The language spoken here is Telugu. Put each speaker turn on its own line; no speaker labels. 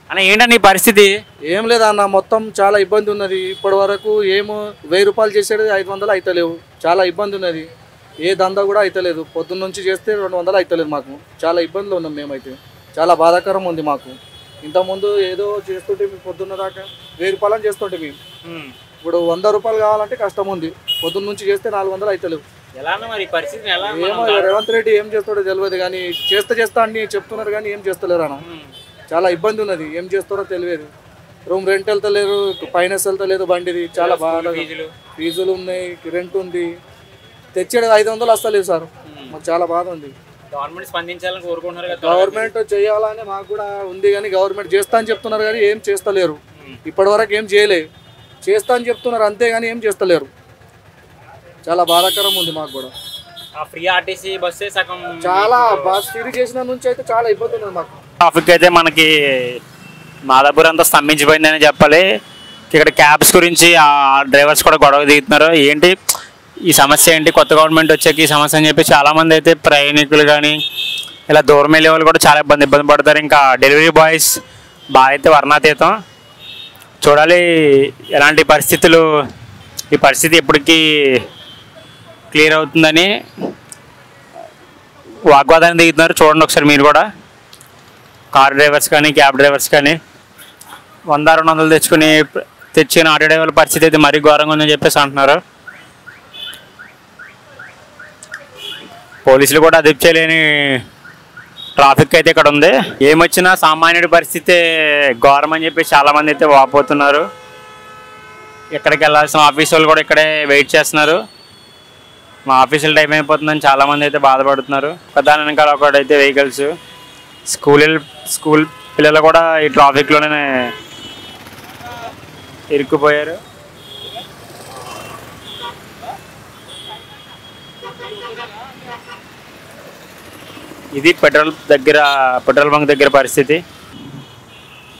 అన్న ఏంటన్న ఈ పరిస్థితి
ఏం లేదన్న మొత్తం చాలా ఇబ్బంది ఉన్నది ఇప్పటి వరకు ఏమో వెయ్యి రూపాయలు చేసేది ఐదు వందలు అయితలేవు చాలా ఇబ్బంది ఉన్నది ఏ దందా కూడా అయితలేదు పొద్దున్న నుంచి చేస్తే రెండు వందలు అయితలేదు మాకు చాలా ఇబ్బందులు ఉన్నాం మేమైతే చాలా బాధాకరం ఉంది మాకు ఇంతకుముందు ఏదో చేస్తుంటే మేము పొద్దున్న దాకా వెయ్యి రూపాయలని చేస్తుంటే మేము ఇప్పుడు వంద రూపాయలు కావాలంటే కష్టం ఉంది పొద్దున్న నుంచి చేస్తే నాలుగు వందలు అయితలేవు
ఎలా అన్న మరి ఈ పరిస్థితిని ఎలా
ఏమో ఇక రేవంత్ రెడ్డి ఏం చేస్తాడో తెలియదు కానీ చేస్తే చేస్తా అని చెప్తున్నారు కానీ ఏం చేస్తలేరు అన్న చాలా ఇబ్బంది ఉన్నది ఏం చేస్తారో తెలియదు రూమ్ రెంట్ వెళ్తలేరు ఫైనాన్స్ వెళ్తలేదు బండిది చాలా బాగా
ఫీజులు
ఫీజులు ఉన్నాయి రెంట్ ఉంది తెచ్చేది ఐదు వందలు వస్తలేదు సార్ మాకు చాలా బాధ ఉంది
గవర్నమెంట్ స్పందించాలని కోరుకుంటున్నారు కదా
గవర్నమెంట్ చేయాలని మాకు కూడా ఉంది కానీ గవర్నమెంట్ చేస్తా అని చెప్తున్నారు కానీ ఏం చేస్తలేరు ఇప్పటి వరకు ఏం చేయలేదు చేస్తా అని చెప్తున్నారు అంతే కానీ ఏం చేస్తలేరు చాలా బాధాకరం ఉంది మాకు కూడా
ఆ ఫ్రీ ఆర్టీసీ బస్సే సగం
చాలా బస్ ఫ్రీ చేసిన నుంచి అయితే చాలా ఇబ్బంది ఉంది మాకు
ట్రాఫిక్ అయితే మనకి మాదాపూర్ అంతా స్తంభించిపోయిందని చెప్పాలి ఇక్కడ క్యాబ్స్ గురించి ఆ డ్రైవర్స్ కూడా గొడవ దిగుతున్నారు ఏంటి ఈ సమస్య ఏంటి కొత్త గవర్నమెంట్ వచ్చాక ఈ సమస్య అని చెప్పి చాలామంది అయితే ప్రయాణికులు కానీ ఇలా దూరం వెళ్ళే వాళ్ళు కూడా చాలా ఇబ్బంది ఇబ్బంది పడతారు ఇంకా డెలివరీ బాయ్స్ బాగా అయితే వర్ణాతీతం చూడాలి ఎలాంటి పరిస్థితులు ఈ పరిస్థితి ఎప్పటికీ క్లియర్ అవుతుందని వాగ్వాదాన్ని దిగుతున్నారు చూడండి ఒకసారి మీరు కూడా కార్ డ్రైవర్స్ కానీ క్యాబ్ డ్రైవర్స్ కానీ వంద రెండు వందలు తెచ్చుకుని తెచ్చిన ఆటో డ్రైవర్ల పరిస్థితి అయితే మరీ ఘోరంగా ఉందని చెప్పేసి అంటున్నారు పోలీసులు కూడా అదుపు చేయలేని ట్రాఫిక్ అయితే ఇక్కడ ఉంది ఏమొచ్చినా సామాన్యుడి పరిస్థితి ఘోరం అని చెప్పి చాలామంది అయితే వాపోతున్నారు ఎక్కడికి వెళ్ళాల్సిన ఆఫీస్ వాళ్ళు కూడా ఇక్కడే వెయిట్ చేస్తున్నారు మా ఆఫీసుల టైం అయిపోతుందని చాలామంది అయితే బాధపడుతున్నారు ప్రధాన వెనకాల ఒకటైతే వెహికల్స్ స్కూల్ స్కూల్ పిల్లలు కూడా ఈ ట్రాఫిక్లోనే ఇరుక్కుపోయారు ఇది పెట్రోల్ దగ్గర పెట్రోల్ బంక్ దగ్గర పరిస్థితి